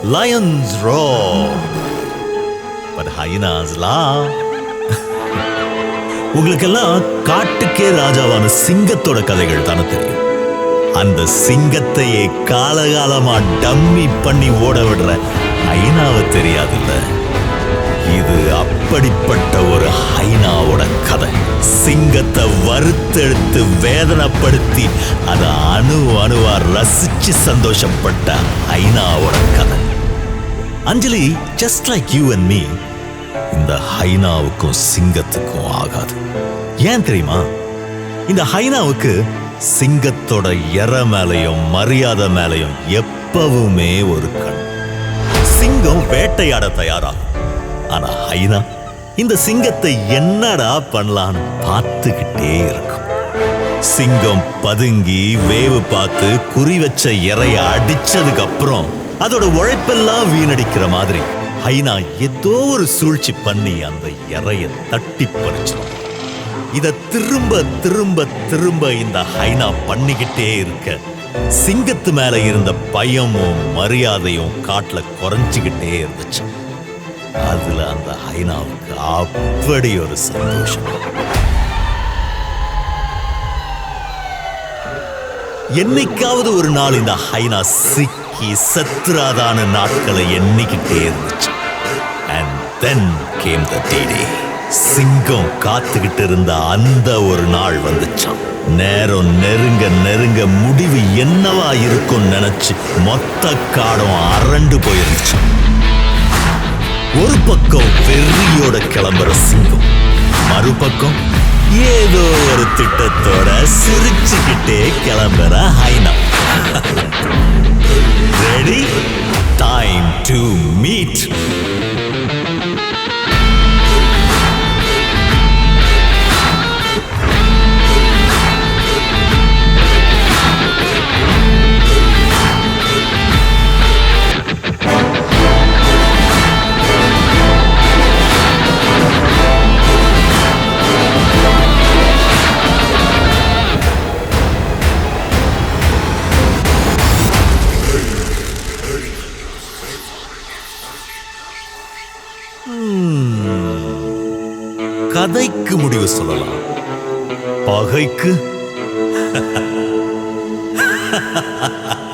lions roar but hyenas laugh உங்களுக்கெல்லாம் காட்டுக்கே ராஜாவான சிங்கத்தோட கதைகள் தானே தெரியும் அந்த சிங்கத்தையே காலகாலமா டம்மி பண்ணி ஓட விடுற ஹைனாவை தெரியாதுல்ல இது அப்படிப்பட்ட ஒரு ஹைனாவோட கதை சிங்கத்தை வறுத்தெடுத்து வேதனைப்படுத்தி அதை அணு அணுவா ரசிச்சு சந்தோஷப்பட்ட ஹைனாவோட கதை Anjali just like you and me இந்த ஹைனாவுக்கும் சிங்கத்துக்கும் ஆகாது ஏன் தெரியுமா இந்த ஹைனாவுக்கு சிங்கத்தோட எற மேலையும் மரியாதை மேலையும் எப்பவுமே ஒரு கண் சிங்கம் வேட்டையாட தயாராகும் ஆனா ஹைனா இந்த சிங்கத்தை என்னடா பண்ணலான்னு பார்த்துக்கிட்டே இருக்கும் சிங்கம் பதுங்கி வேவு பார்த்து குறி வச்ச இறைய அடிச்சதுக்கு அப்புறம் அதோட உழைப்பெல்லாம் வீணடிக்கிற மாதிரி ஹைனா ஏதோ ஒரு சூழ்ச்சி பண்ணி அந்த இறைய தட்டி பறிச்சிடும் இத திரும்ப திரும்ப திரும்ப இந்த ஹைனா பண்ணிக்கிட்டே இருக்க சிங்கத்து மேல இருந்த பயமும் மரியாதையும் காட்டுல குறைஞ்சுக்கிட்டே இருந்துச்சு அதுல அந்த ஹைனாவுக்கு அப்படி ஒரு சந்தோஷம் என்னைக்காவது ஒரு நாள் இந்த ஹைனா சிக்கி சத்துராதான நாட்களை எண்ணிக்கிட்டே இருந்துச்சு அண்ட் தென் கேம் த டே சிங்கம் காத்துக்கிட்டு இருந்த அந்த ஒரு நாள் வந்துச்சான் நேரம் நெருங்க நெருங்க முடிவு என்னவா இருக்கும் நினைச்சு மொத்த காடும் அரண்டு போயிருந்துச்சு ஒரு பக்கம் வெறியோட கிளம்புற சிங்கம் மறுபக்கம் ஏதோ ஒரு திட்டத்தோட சிரிச்சுக்கிட்டே கிளம்புற ஹைனா ரெடி டைம் டு மீட் கதைக்கு முடிவு சொல்லலாம் பகைக்கு